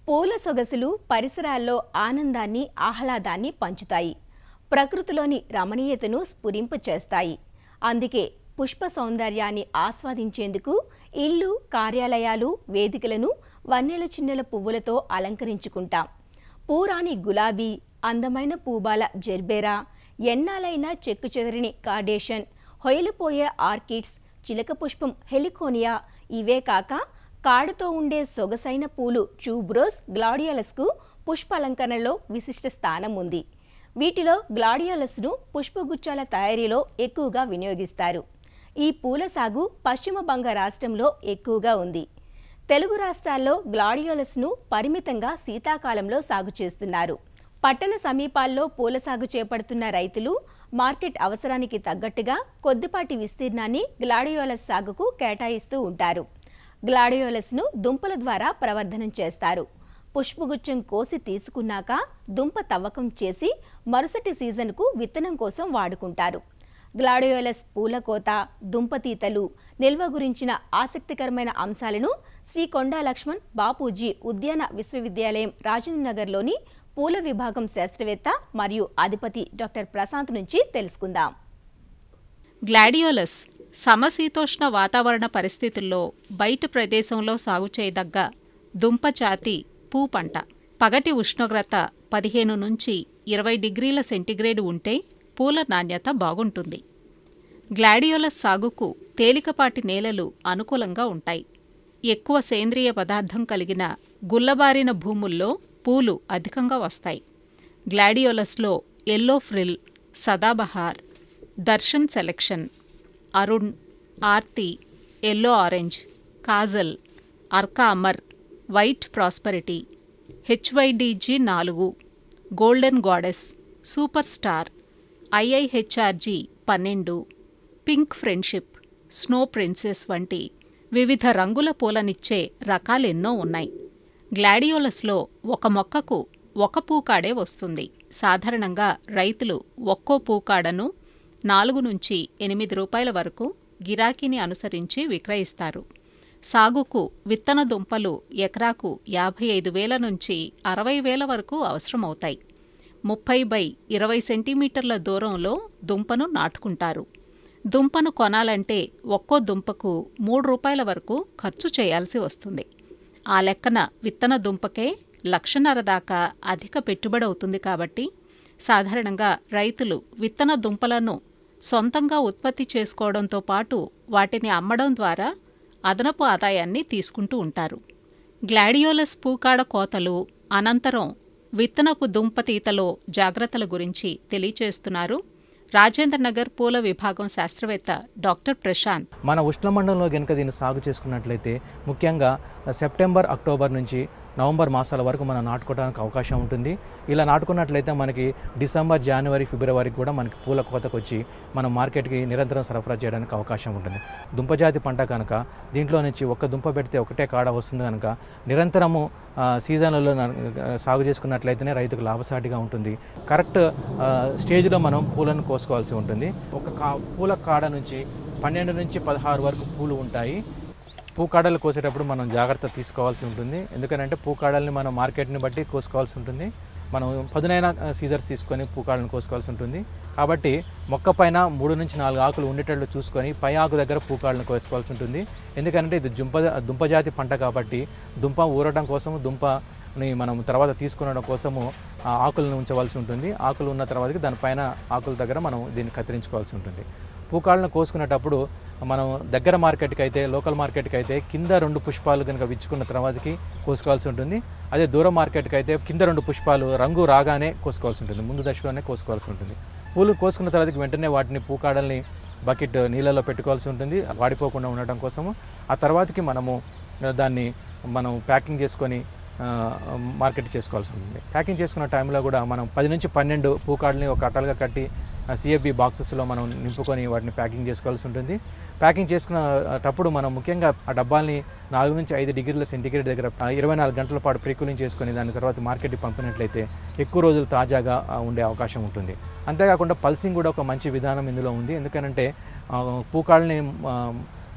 పూల సొగసులు పరిసరాల్లో ఆనందాన్ని ఆహ్లాదాన్ని పంచుతాయి ప్రకృతిలోని రమణీయతను స్ఫురింప చేస్తాయి అందుకే పుష్ప సౌందర్యాన్ని ఆస్వాదించేందుకు ఇల్లు కార్యాలయాలు వేదికలను వన్నెల చిన్నెల పువ్వులతో అలంకరించుకుంటాం పూరాని గులాబీ అందమైన పూబాల జెర్బేరా ఎన్నాలైన చెక్కు చెదరని కార్డేషన్ హొయలిపోయే ఆర్కిడ్స్ చిలక పుష్పం హెలికోనియా ఇవే కాక కాడుతో ఉండే సొగసైన పూలు ట్యూబ్రోస్ గ్లాడియోలస్కు పుష్పాలంకరణలో విశిష్ట స్థానం ఉంది వీటిలో గ్లాడియోలస్ను పుష్పగుచ్చాల తయారీలో ఎక్కువగా వినియోగిస్తారు ఈ పూల సాగు పశ్చిమ బంగ రాష్ట్రంలో ఎక్కువగా ఉంది తెలుగు రాష్ట్రాల్లో గ్లాడియోలస్ను పరిమితంగా శీతాకాలంలో సాగు చేస్తున్నారు పట్టణ సమీపాల్లో పూల సాగు చేపడుతున్న రైతులు మార్కెట్ అవసరానికి తగ్గట్టుగా కొద్దిపాటి విస్తీర్ణాన్ని గ్లాడియోలస్ సాగుకు కేటాయిస్తూ ఉంటారు గ్లాడియోలస్ను దుంపల ద్వారా ప్రవర్ధనం చేస్తారు పుష్పగుచ్చం కోసి తీసుకున్నాక దుంప తవ్వకం చేసి మరుసటి సీజన్కు విత్తనం కోసం వాడుకుంటారు గ్లాడియోలస్ పూల కోత దుంపతీతలు నిల్వ గురించిన ఆసక్తికరమైన అంశాలను శ్రీ కొండా లక్ష్మణ్ బాపూజీ ఉద్యాన విశ్వవిద్యాలయం రాజేంద్ర నగర్లోని పూల విభాగం శాస్త్రవేత్త మరియు అధిపతి డాక్టర్ ప్రశాంత్ నుంచి తెలుసుకుందాం గ్లాడియోలస్ సమశీతోష్ణ వాతావరణ పరిస్థితుల్లో బయట ప్రదేశంలో సాగు చేయదగ్గ దుంప జాతి పూ పంట పగటి ఉష్ణోగ్రత పదిహేను నుంచి ఇరవై డిగ్రీల సెంటీగ్రేడ్ ఉంటే పూల నాణ్యత బాగుంటుంది గ్లాడియోలస్ సాగుకు తేలికపాటి నేలలు అనుకూలంగా ఉంటాయి ఎక్కువ సేంద్రియ పదార్థం కలిగిన గుల్లబారిన భూముల్లో పూలు అధికంగా వస్తాయి గ్లాడియోలస్లో yellow frill Sadabahar Darshan selection Arun Aarti yellow orange Kajal Arka Amar white prosperity HYDG నాలుగు golden goddess super star IIHRG పన్నెండు పింక్ ఫ్రెండ్షిప్ స్నో ప్రిన్సెస్ వంటి వివిధ రంగుల పూలనిచ్చే రకాలెన్నో ఉన్నాయి గ్లాడియోలస్లో ఒక మొక్కకు ఒక పూకాడే వస్తుంది సాధారణంగా రైతులు ఒక్కో పూకాడను నాలుగు నుంచి ఎనిమిది రూపాయల వరకు గిరాకీని అనుసరించి విక్రయిస్తారు సాగుకు విత్తన దుంపలు ఎకరాకు యాభై ఐదు వేల నుంచి అరవై వేల వరకు అవసరమవుతాయి ముప్పై బై ఇరవై సెంటీమీటర్ల దూరంలో దుంపను నాటుకుంటారు దుంపను కొనాలంటే ఒక్కో దుంపకు మూడు రూపాయల వరకు ఖర్చు చేయాల్సి వస్తుంది ఆ లెక్కన విత్తన దుంపకే లక్షన్నర దాకా అధిక పెట్టుబడి అవుతుంది కాబట్టి సాధారణంగా రైతులు విత్తన దుంపలను సొంతంగా ఉత్పత్తి చేసుకోవడంతో పాటు వాటిని అమ్మడం ద్వారా అదనపు ఆదాయాన్ని తీసుకుంటూ ఉంటారు గ్లాడియోలస్ పూకాడ కోతలు అనంతరం విత్తనపు దుంపతీతలో జాగ్రత్తల గురించి తెలియచేస్తున్నారు రాజేంద్ర నగర్ పూల విభాగం శాస్త్రవేత్త డాక్టర్ ప్రశాంత్ మన ఉష్ణమండలంలో కనుక దీన్ని సాగు చేసుకున్నట్లయితే ముఖ్యంగా సెప్టెంబర్ అక్టోబర్ నుంచి నవంబర్ మాసాల వరకు మనం నాటుకోవడానికి అవకాశం ఉంటుంది ఇలా నాటుకున్నట్లయితే మనకి డిసెంబర్ జనవరి ఫిబ్రవరికి కూడా మనకి పూల కోతకు వచ్చి మనం మార్కెట్కి నిరంతరం సరఫరా చేయడానికి అవకాశం ఉంటుంది దుంపజాతి పంట కనుక దీంట్లో నుంచి ఒక్క దుంప పెడితే ఒకటే కాడ వస్తుంది కనుక నిరంతరము ఆ, సీజన్లలో న- సాగు చేసుకున్నట్లయితేనే రైతుకు లాభసాటిగా ఉంటుంది కరెక్ట్ ఆ, స్టేజ్లో మనం పూలను కోసుకోవాల్సి ఉంటుంది ఒక కా పూల కాడ నుంచి పన్నెండు నుంచి పదహారు వరకు పూలు ఉంటాయి పూకాడలు కోసేటప్పుడు మనం జాగ్రత్త తీసుకోవాల్సి ఉంటుంది ఎందుకంటే పూకాడల్ని మనం మార్కెట్ని బట్టి కోసుకోవాల్సి ఉంటుంది మనం పదునైన సీజర్స్ తీసుకొని పూకాడలను కోసుకోవాల్సి ఉంటుంది కాబట్టి మొక్క పైన మూడు నుంచి నాలుగు ఆకులు ఉండేటట్లు చూసుకొని పై ఆకు దగ్గర పూకాడలను కోసుకోవాల్సి ఉంటుంది ఎందుకంటే ఇది దుంప దుంపజాతి పంట కాబట్టి దుంప ఊరడం కోసం దుంపని మనం తర్వాత తీసుకునడం కోసము ఆ ఆకులను ఉంచవలసి ఉంటుంది ఆకులు ఉన్న తర్వాతకి దానిపైన ఆకుల దగ్గర మనం దీన్ని కత్తిరించుకోవాల్సి ఉంటుంది పూకాళ్ళను కోసుకునేటప్పుడు మనం దగ్గర మార్కెట్కి అయితే లోకల్ మార్కెట్కి అయితే కింద రెండు పుష్పాలు కనుక విచ్చుకున్న తర్వాతకి కోసుకోవాల్సి ఉంటుంది అదే దూర మార్కెట్కి అయితే కింద రెండు పుష్పాలు రంగు రాగానే కోసుకోవాల్సి ఉంటుంది ముందు దశలోనే కోసుకోవాల్సి ఉంటుంది పూలు కోసుకున్న తర్వాతకి వెంటనే వాటిని పూకాడల్ని బకెట్ నీళ్ళలో పెట్టుకోవాల్సి ఉంటుంది వాడిపోకుండా ఉండటం కోసము ఆ తర్వాతకి మనము దాన్ని మనం ప్యాకింగ్ చేసుకొని ఆ, మార్కెట్ చేసుకోవాల్సి ఉంటుంది ప్యాకింగ్ చేసుకున్న టైంలో కూడా మనం పది నుంచి పన్నెండు పూకాడల్ని ఒక అట్టలుగా కట్టి సిఎఫ్బి బాక్సెస్లో మనం నింపుకొని వాటిని ప్యాకింగ్ చేసుకోవాల్సి ఉంటుంది ప్యాకింగ్ చేసుకున్నటప్పుడు మనం ముఖ్యంగా ఆ డబ్బాల్ని నాలుగు నుంచి ఐదు డిగ్రీల సెంటిగ్రేడ్ దగ్గర ఆ, ఇరవై నాలుగు గంటల పాటు ప్రీకూలింగ్ చేసుకొని దాని తర్వాత మార్కెట్కి పంపినట్లయితే ఎక్కువ రోజులు తాజాగా ఆ, ఉండే అవకాశం ఉంటుంది అంతేకాకుండా పల్సింగ్ కూడా ఒక మంచి విధానం ఇందులో ఉంది ఎందుకంటే ఆ, పూకాళ్ళని ఆ,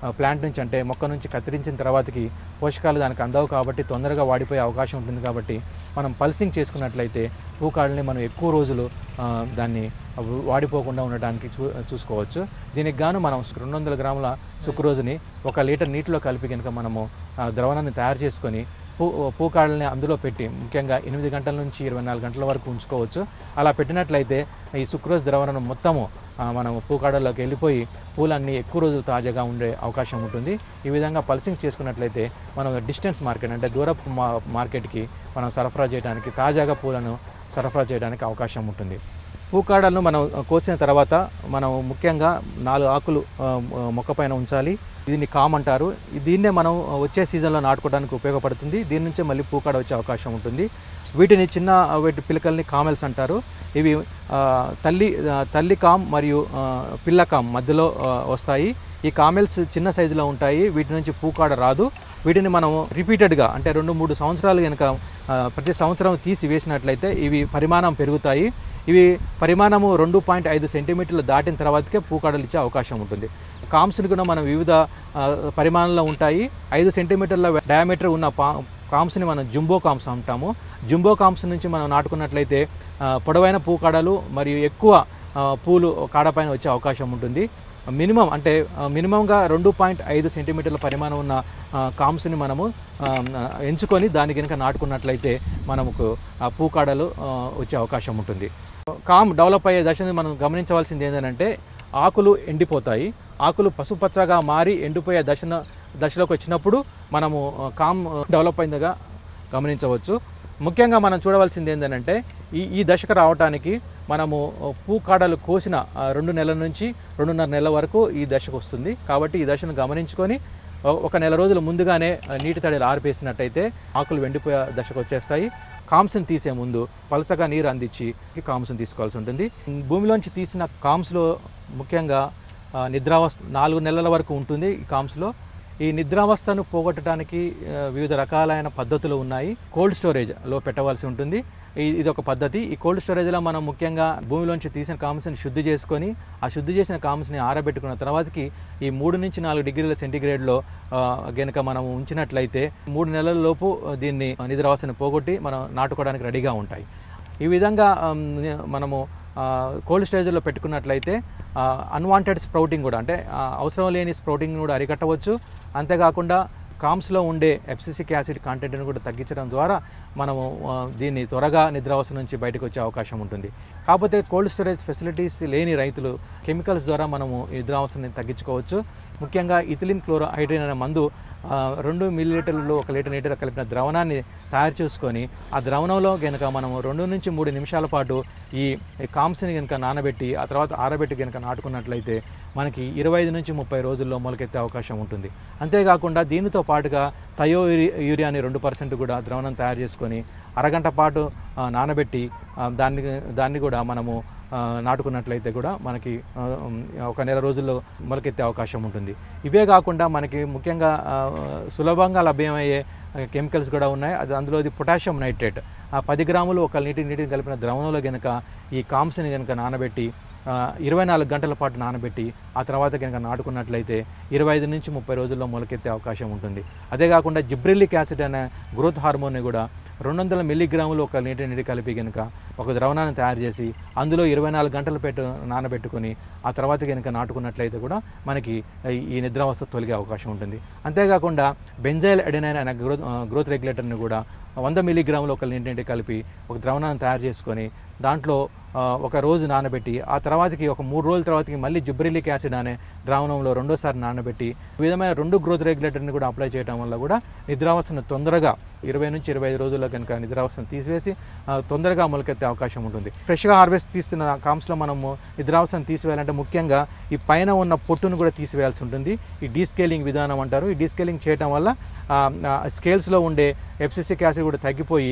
ఆ, ప్లాంట్ నుంచి అంటే మొక్క నుంచి కత్తిరించిన తర్వాతకి పోషకాలు దానికి అందవు కాబట్టి తొందరగా వాడిపోయే అవకాశం ఉంటుంది కాబట్టి మనం పల్సింగ్ చేసుకున్నట్లయితే పూకాడల్ని మనం ఎక్కువ రోజులు ఆ, దాన్ని వాడిపోకుండా ఉండడానికి చూ చూసుకోవచ్చు దీనికి గాను మనం రెండు వందల గ్రాముల సుక్రోజుని ఒక లీటర్ నీటిలో కలిపి కనుక మనము ఆ, ద్రవణాన్ని తయారు చేసుకొని పూ పూకాడల్ని అందులో పెట్టి ముఖ్యంగా ఎనిమిది గంటల నుంచి ఇరవై నాలుగు గంటల వరకు ఉంచుకోవచ్చు అలా పెట్టినట్లయితే ఈ సుక్రోజ్ ద్రవణం మొత్తము ఆ, మనం పూకాడల్లోకి వెళ్ళిపోయి పూలన్నీ ఎక్కువ రోజులు తాజాగా ఉండే అవకాశం ఉంటుంది ఈ విధంగా పల్సింగ్ చేసుకున్నట్లయితే మనం డిస్టెన్స్ మార్కెట్ అంటే దూరపు మా మార్కెట్కి మనం సరఫరా చేయడానికి తాజాగా పూలను సరఫరా చేయడానికి అవకాశం ఉంటుంది పూకాడలను మనం కోసిన తర్వాత మనం ముఖ్యంగా నాలుగు ఆకులు ఆ, మొక్క పైన ఉంచాలి దీన్ని కామ్ అంటారు దీన్నే మనం వచ్చే సీజన్లో నాటుకోవడానికి ఉపయోగపడుతుంది దీని నుంచే మళ్ళీ పూకాడ వచ్చే అవకాశం ఉంటుంది వీటిని చిన్న వీటి పిలకల్ని కామెల్స్ అంటారు ఇవి ఆ, తల్లి ఆ, తల్లి కామ్ మరియు ఆ, పిల్ల కామ్ మధ్యలో ఆ, వస్తాయి ఈ కామెల్స్ చిన్న సైజులో ఉంటాయి వీటి నుంచి పూకాడ రాదు వీటిని మనం రిపీటెడ్గా అంటే రెండు మూడు సంవత్సరాలు కనుక ఆ, ప్రతి సంవత్సరం తీసి వేసినట్లయితే ఇవి పరిమాణం పెరుగుతాయి ఇవి పరిమాణము రెండు పాయింట్ ఐదు సెంటీమీటర్లు దాటిన తర్వాతకే పూకాడలు ఇచ్చే అవకాశం ఉంటుంది కామ్స్ని కూడా మనం వివిధ ఆ, పరిమాణంలో ఉంటాయి ఐదు సెంటీమీటర్ల డయామీటర్ ఉన్న పా కామ్స్ని మనం జుంబో కామ్స్ అంటాము జుంబో కామ్స్ నుంచి మనం నాటుకున్నట్లయితే ఆ, పొడవైన పూకాడలు మరియు ఎక్కువ ఆ, పూలు కాడపైన వచ్చే అవకాశం ఉంటుంది మినిమం అంటే ఆ, మినిమంగా రెండు పాయింట్ ఐదు సెంటీమీటర్ల పరిమాణం ఉన్న ఆ, కామ్స్ని మనము ఆ, ఎంచుకొని దాన్ని కనుక నాటుకున్నట్లయితే మనకు ఆ పూకాడలు ఆ, వచ్చే అవకాశం ఉంటుంది కామ్ డెవలప్ అయ్యే దశని మనం గమనించవలసింది ఏంటంటే ఆకులు ఎండిపోతాయి ఆకులు పసుపచ్చగా మారి ఎండిపోయే దశన దశలోకి వచ్చినప్పుడు మనము ఆ, కామ్ డెవలప్ అయిందిగా గమనించవచ్చు ముఖ్యంగా మనం చూడవలసింది ఏంటంటే ఈ ఈ దశకు రావడానికి మనము పూకాడలు కోసిన ఆ, రెండు నెలల నుంచి రెండున్నర నెలల వరకు ఈ దశకు వస్తుంది కాబట్టి ఈ దశను గమనించుకొని ఒ- ఒక నెల రోజుల ముందుగానే ఆ, నీటి తడిలు ఆరిపేసినట్టయితే ఆకులు వెండిపోయే దశకు వచ్చేస్తాయి కామ్స్ని తీసే ముందు పలచగా నీరు అందించి ఈ కామ్స్ని తీసుకోవాల్సి ఉంటుంది భూమిలోంచి తీసిన కామ్స్లో ముఖ్యంగా ఆ, నిద్రావస్థ నాలుగు నెలల వరకు ఉంటుంది ఈ కామ్స్లో ఈ నిద్రావస్థను పోగొట్టడానికి ఆ, వివిధ రకాలైన పద్ధతులు ఉన్నాయి కోల్డ్ స్టోరేజ్లో పెట్టవలసి ఉంటుంది ఈ- ఇది ఒక పద్ధతి ఈ కోల్డ్ స్టోరేజ్లో మనం ముఖ్యంగా భూమిలోంచి తీసిన కామ్స్ని శుద్ధి చేసుకొని ఆ శుద్ధి చేసిన కామ్స్ని ఆరబెట్టుకున్న తర్వాతకి ఈ మూడు నుంచి నాలుగు డిగ్రీల సెంటీగ్రేడ్లో గనుక మనం ఉంచినట్లయితే మూడు నెలల లోపు దీన్ని నిద్రావస్థను పోగొట్టి మనం నాటుకోవడానికి రెడీగా ఉంటాయి ఈ విధంగా ఆమ్, మనము కోల్డ్ స్టోరేజ్లో పెట్టుకున్నట్లయితే అన్వాంటెడ్ స్ప్రౌటింగ్ కూడా అంటే ఆ, అవసరం లేని స్ప్రౌటింగ్ కూడా అరికట్టవచ్చు అంతేకాకుండా కామ్స్లో ఉండే ఎఫ్సిసిక్ యాసిడ్ కాంటెంట్ని కూడా తగ్గించడం ద్వారా మనము ఆ, దీన్ని త్వరగా నిద్రావస్థ నుంచి బయటకు వచ్చే అవకాశం ఉంటుంది కాకపోతే కోల్డ్ స్టోరేజ్ ఫెసిలిటీస్ లేని రైతులు కెమికల్స్ ద్వారా మనము ఈ నిద్రావస్థని తగ్గించుకోవచ్చు ముఖ్యంగా ఇథిలిన్ క్లోరో హైడ్రేన్ అనే మందు ఆ, రెండు మిల్లీలీటర్లు ఒక లీటర్ నీటిలో కలిపిన ద్రవణాన్ని తయారు చేసుకొని ఆ ద్రవణంలో కనుక మనము రెండు నుంచి మూడు నిమిషాల పాటు ఈ కామ్స్ని కనుక నానబెట్టి ఆ తర్వాత ఆరబెట్టి కనుక నాటుకున్నట్లయితే మనకి ఇరవై ఐదు నుంచి ముప్పై రోజుల్లో మొలకెత్తే అవకాశం ఉంటుంది అంతేకాకుండా దీనితో పాటుగా థయో యూరియాని రెండు పర్సెంట్ కూడా ద్రవణం తయారు చేసుకొని అరగంట పాటు ఆ, నానబెట్టి ఆ, దాన్ని దాన్ని కూడా మనము ఆ, నాటుకున్నట్లయితే కూడా మనకి ఆ, ఉమ్, ఒక నెల రోజుల్లో మొలకెత్తే అవకాశం ఉంటుంది ఇవే కాకుండా మనకి ముఖ్యంగా ఆ, సులభంగా లభ్యమయ్యే కెమికల్స్ కూడా ఉన్నాయి అది అందులో ఇది పొటాషియం నైట్రేట్ ఆ పది గ్రాములు ఒక నీటి నీటిని కలిపిన ద్రవణంలో కనుక ఈ కామ్స్ని కనుక నానబెట్టి ఆ, ఇరవై నాలుగు గంటల పాటు నానబెట్టి ఆ తర్వాత కనుక నాటుకున్నట్లయితే ఇరవై ఐదు నుంచి ముప్పై రోజుల్లో మొలకెత్తే అవకాశం ఉంటుంది అదే కాకుండా జిబ్రిల్లిక్ యాసిడ్ అనే గ్రోత్ హార్మోన్ని కూడా రెండు వందల మిల్లీగ్రాములు ఒక నీటి నీటి కలిపి కనుక ఒక ద్రవణాన్ని తయారు చేసి అందులో ఇరవై నాలుగు గంటలు పెట్టు నానబెట్టుకొని ఆ తర్వాత కనుక నాటుకున్నట్లయితే కూడా మనకి ఈ- ఈ నిద్రావస్థ తొలగే అవకాశం ఉంటుంది అంతేకాకుండా బెంజైల్ ఎడెనైన్ అనే గ్రోత్ గ్రోత్ రెగ్యులేటర్ని కూడా వంద మిల్లీగ్రాములు ఒక నీటి నీటి కలిపి ఒక ద్రవణాన్ని తయారు చేసుకొని దాంట్లో ఆ, ఒక రోజు నానబెట్టి ఆ తర్వాతకి ఒక మూడు రోజుల తర్వాతకి మళ్ళీ జిబ్రిలిక్ యాసిడ్ అనే ద్రావణంలో రెండోసారి నానబెట్టి ఈ విధమైన రెండు గ్రోత్ రెగ్యులేటర్ని కూడా అప్లై చేయడం వల్ల కూడా నిద్రావస్థను తొందరగా ఇరవై నుంచి ఇరవై ఐదు రోజుల్లో కనుక నిద్రావస్థను తీసివేసి ఆ, తొందరగా మొలకెత్తే అవకాశం ఉంటుంది ఫ్రెష్గా హార్వెస్ట్ తీస్తున్న కామ్స్లో మనము నిద్రావస్థను తీసివేయాలంటే ముఖ్యంగా ఈ పైన ఉన్న పొట్టును కూడా తీసివేయాల్సి ఉంటుంది ఈ డీస్కేలింగ్ విధానం అంటారు ఈ డీస్కేలింగ్ చేయడం వల్ల స్కేల్స్లో ఉండే ఎఫ్సిసిక్ యాసిడ్ కూడా తగ్గిపోయి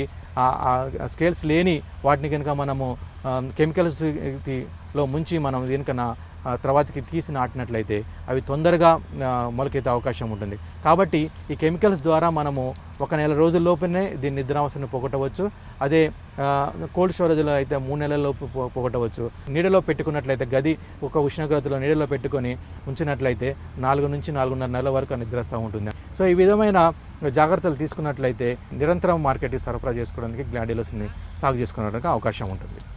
ఆ స్కేల్స్ లేని వాటిని కనుక మనము కెమికల్స్ లో ముంచి మనం కనుక నా ఆ, తర్వాతకి తీసి నాటినట్లయితే అవి తొందరగా ఆ, మొలకెత్తే అవకాశం ఉంటుంది కాబట్టి ఈ కెమికల్స్ ద్వారా మనము ఒక నెల రోజుల్లోపునే దీని నిద్రావస్థను పోగొట్టవచ్చు అదే ఆ, కోల్డ్ స్టోరేజ్లో అయితే మూడు నెలల్లోపు పో- పోగొట్టవచ్చు నీడలో పెట్టుకున్నట్లయితే గది ఒక ఉష్ణోగ్రతలో నీడలో పెట్టుకొని ఉంచినట్లయితే నాలుగు నుంచి నాలుగున్నర నెలల వరకు నిద్రస్తూ ఉంటుంది సో ఈ విధమైన జాగ్రత్తలు తీసుకున్నట్లయితే నిరంతరం మార్కెట్కి సరఫరా చేసుకోవడానికి గ్లాడియోలస్ని సాగు చేసుకోవడానికి అవకాశం ఉంటుంది